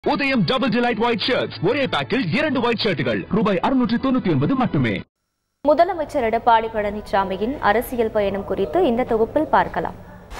உதயம் double delight white shirts ஒரே பேக்கில் இரண்டு ஒயிட் ஷர்ட்டுகள் ரூபாய் அறுநூற்றி தொண்ணூத்தி ஒன்பது மட்டுமே முதலமைச்சர் எடப்பாடி பழனிசாமியின் அரசியல் பயணம் குறித்து இந்த தொகுப்பில் பார்க்கலாம்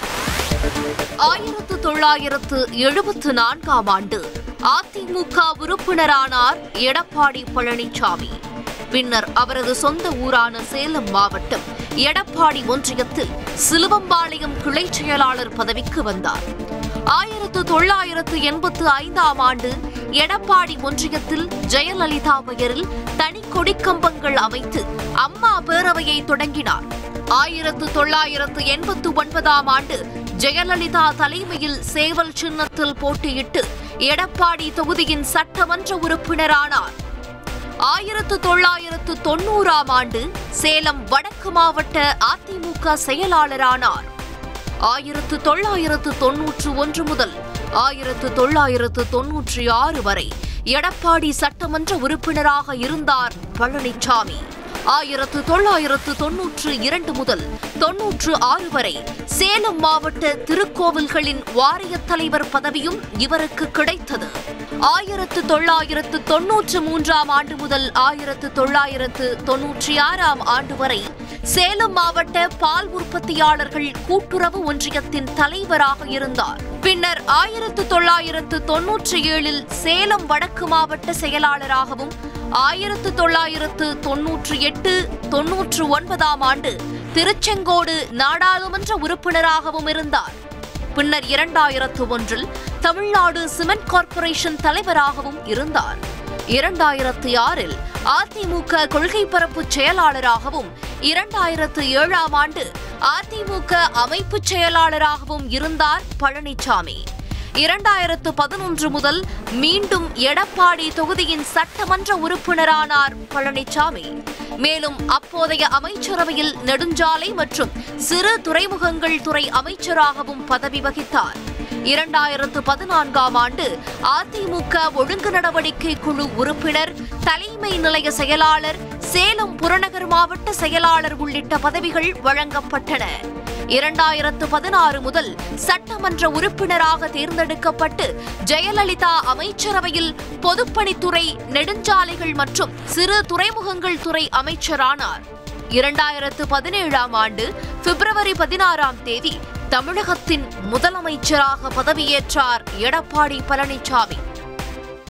ஆயிரத்து தொள்ளாயிரத்து எழுபத்து நான்காம் ஆண்டு அதிமுக உறுப்பினரானார் எடப்பாடி பழனிசாமி பின்னர் அவரது சொந்த ஊரான சேலம் மாவட்டம் எடப்பாடி ஒன்றியத்தில் சிலுவம்பாளையம் கிளை செயலாளர் பதவிக்கு வந்தார் ஆயிரத்து தொள்ளாயிரத்து எண்பத்து ஐந்தாம் ஆண்டு எடப்பாடி ஒன்றியத்தில் ஜெயலலிதா பெயரில் தனி கொடிக்கம்பங்கள் அமைத்து அம்மா பேரவையை தொடங்கினார் ஆயிரத்து தொள்ளாயிரத்து எண்பத்து ஒன்பதாம் ஆண்டு ஜெயலலிதா தலைமையில் சேவல் சின்னத்தில் போட்டியிட்டு எடப்பாடி தொகுதியின் சட்டமன்ற உறுப்பினரானார் ஆயிரத்து தொள்ளாயிரத்து தொண்ணூறாம் ஆண்டு சேலம் வடக்கு மாவட்ட அதிமுக செயலாளரானார் ஆயிரத்து தொள்ளாயிரத்து தொன்னூற்று ஒன்று முதல் ஆயிரத்து தொள்ளாயிரத்து தொன்னூற்றி ஆறு வரை எடப்பாடி சட்டமன்ற உறுப்பினராக இருந்தார் பழனிசாமி ஆயிரத்து தொள்ளாயிரத்து தொன்னூற்று இரண்டு முதல் தொன்னூற்று ஆறு வரை சேலம் மாவட்ட திருக்கோவில்களின் வாரியத் தலைவர் பதவியும் இவருக்கு கிடைத்தது ஆயிரத்து தொள்ளாயிரத்து தொன்னூற்று மூன்றாம் ஆண்டு முதல் ஆயிரத்து தொள்ளாயிரத்து தொன்னூற்றி ஆறாம் ஆண்டு வரை சேலம் மாவட்ட பால் உற்பத்தியாளர்கள் கூட்டுறவு ஒன்றியத்தின் தலைவராக இருந்தார் பின்னர் ஆயிரத்து தொள்ளாயிரத்து தொன்னூற்றி ஏழில் சேலம் வடக்கு மாவட்ட செயலாளராகவும் ஆயிரத்து தொள்ளாயிரத்து தொன்னூற்றி எட்டு தொன்னூற்று ஒன்பதாம் ஆண்டு திருச்செங்கோடு நாடாளுமன்ற உறுப்பினராகவும் இருந்தார் பின்னர் இரண்டாயிரத்து ஒன்றில் தமிழ்நாடு சிமெண்ட் கார்ப்பரேஷன் தலைவராகவும் இருந்தார் இரண்டாயிரத்து ஆறில் அதிமுக கொள்கை பரப்பு செயலாளராகவும் இரண்டாயிரத்து ஏழாம் ஆண்டு அதிமுக அமைப்பு செயலாளராகவும் இருந்தார் பழனிசாமி இரண்டாயிரத்து பதினொன்று முதல் மீண்டும் எடப்பாடி தொகுதியின் சட்டமன்ற உறுப்பினரானார் பழனிசாமி மேலும் அப்போதைய அமைச்சரவையில் நெடுஞ்சாலை மற்றும் சிறு துறைமுகங்கள் துறை அமைச்சராகவும் பதவி வகித்தார் இரண்டாயிரத்து பதினான்காம் ஆண்டு அதிமுக ஒழுங்கு நடவடிக்கை குழு உறுப்பினர் தலைமை நிலைய செயலாளர் சேலம் புறநகர் மாவட்ட செயலாளர் உள்ளிட்ட பதவிகள் வழங்கப்பட்டன இரண்டாயிரத்து பதினாறு முதல் சட்டமன்ற உறுப்பினராக தேர்ந்தெடுக்கப்பட்டு ஜெயலலிதா அமைச்சரவையில் பொதுப்பணித்துறை நெடுஞ்சாலைகள் மற்றும் சிறு துறைமுகங்கள் துறை அமைச்சரானார் இரண்டாயிரத்து பதினேழாம் ஆண்டு பிப்ரவரி பதினாறாம் தேதி தமிழகத்தின் முதலமைச்சராக பதவியேற்றார் எடப்பாடி பழனிசாமி